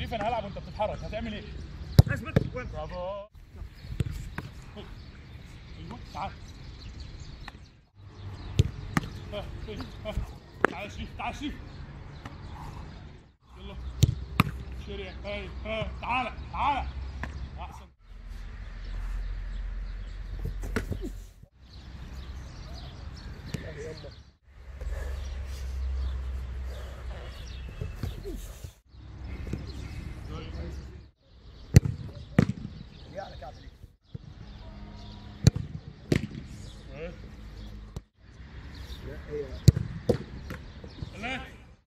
شريف انا هلعب وانت بتتحرك هتعمل ايه؟ اثبت برافو ايوه تعال ها فين ها تعال يا شريف تعال يا شريف يلا شريف هاي ها تعال تعال